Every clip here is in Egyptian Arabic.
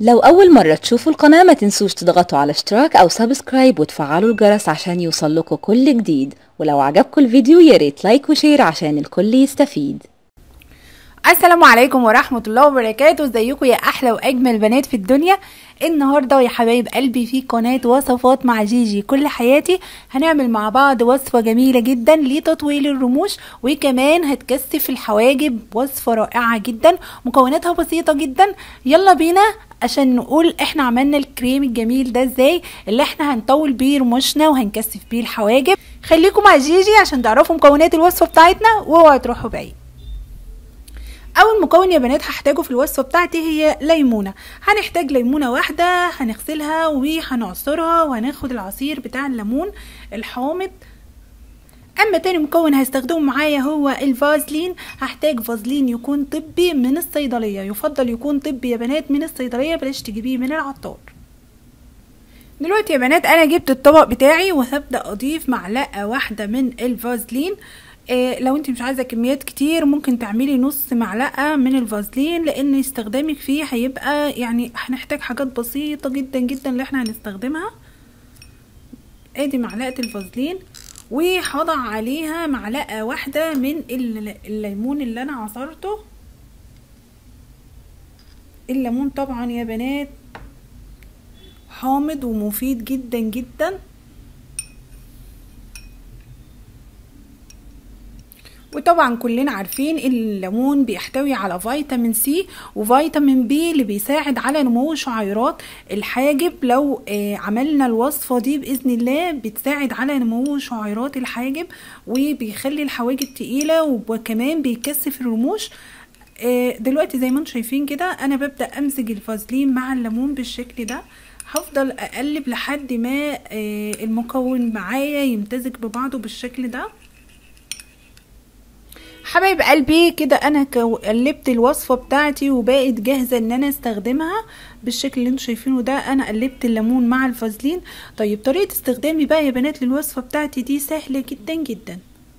لو أول مرة تشوفوا القناة ما تنسوش تضغطوا على اشتراك أو سبسكرايب وتفعلوا الجرس عشان يوصلكوا كل جديد ولو عجبكم الفيديو ياريت لايك وشير عشان الكل يستفيد السلام عليكم ورحمة الله وبركاته ازيكم يا احلى واجمل بنات في الدنيا النهاردة يا حبايب قلبي في قناة وصفات مع جيجي كل حياتي هنعمل مع بعض وصفة جميلة جدا لتطويل الرموش وكمان هتكثف الحواجب وصفة رائعة جدا مكوناتها بسيطة جدا يلا بينا عشان نقول احنا عملنا الكريم الجميل ده ازاي اللي احنا هنطول بيه رموشنا وهنكثف بيه الحواجب خليكم مع جيجي عشان تعرفوا مكونات الوصفة بتاعتنا واوعوا تروحوا بعيد اول مكون يا بنات هحتاجه في الوصفه بتاعتي هي ليمونه هنحتاج ليمونه واحده هنغسلها وهنعصرها وهناخد العصير بتاع الليمون الحامض اما تاني مكون هستخدمه معايا هو الفازلين هحتاج فازلين يكون طبي من الصيدليه يفضل يكون طبي يا بنات من الصيدليه بلاش تجيبيه من العطار دلوقتي يا بنات انا جبت الطبق بتاعي وهبدا اضيف معلقه واحده من الفازلين إيه لو انت مش عايزه كميات كتير ممكن تعملي نص معلقه من الفازلين لان استخدامك فيه هيبقى يعني هنحتاج حاجات بسيطه جدا جدا اللي احنا هنستخدمها ادي معلقه الفازلين وهضع عليها معلقه واحده من الليمون اللي انا عصرته الليمون طبعا يا بنات حامض ومفيد جدا جدا وطبعا كلنا عارفين الليمون بيحتوي على فيتامين سي وفيتامين بي اللي بيساعد على نمو شعيرات الحاجب لو آه عملنا الوصفة دي بإذن الله بتساعد على نمو شعيرات الحاجب وبيخلي الحواجب تقيلة وكمان بيكثف الرموش آه دلوقتي زي ما انتم شايفين كده انا ببدأ امزج الفازلين مع الليمون بالشكل ده هفضل اقلب لحد ما آه المكون معايا يمتزج ببعضه بالشكل ده حبايب قلبي كده انا قلبت الوصفه بتاعتي وبقت جاهزه ان انا استخدمها بالشكل اللي انتم شايفينه ده انا قلبت الليمون مع الفازلين طيب طريقه استخدامي بقى يا بنات للوصفه بتاعتي دي سهله جدا جدا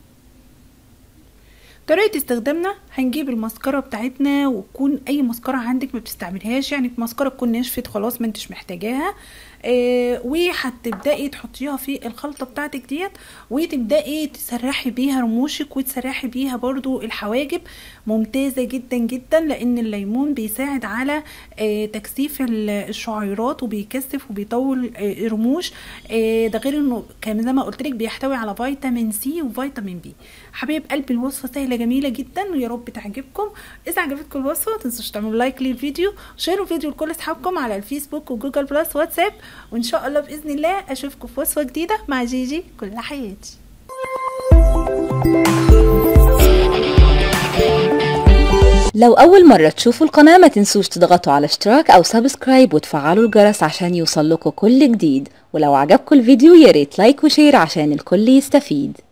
طريقه استخدامنا هنجيب المسكره بتاعتنا وتكون اي مسكره عندك ما بتستعملهاش يعني مسكره تكون نشفت خلاص ما انتش محتاجاها آه وهتبداي تحطيها في الخلطه بتاعتك ديت وتبداي تسرحي بيها رموشك وتسرحي بيها برضو الحواجب ممتازه جدا جدا لان الليمون بيساعد على آه تكثيف الشعيرات وبيكثف وبيطول آه الرموش آه ده غير انه كمان زي ما قلت لك بيحتوي على فيتامين سي وفيتامين بي حبايب قلبي الوصفه سهله جميله جدا ويا رب تعجبكم اذا عجبتكم الوصفه متنسوش تعملوا لايك للفيديو شيروا الفيديو لكل اصحابكم على الفيسبوك وجوجل بلس واتساب وان شاء الله باذن الله اشوفكم في وصفه جديده مع جيجي كل حياتي لو أول مرة تشوفوا القناة ما تنسوش تضغطوا على اشتراك أو سبسكرايب وتفعلوا الجرس عشان يوصلكوا كل جديد ولو عجبكم الفيديو ياريت لايك وشير عشان الكل يستفيد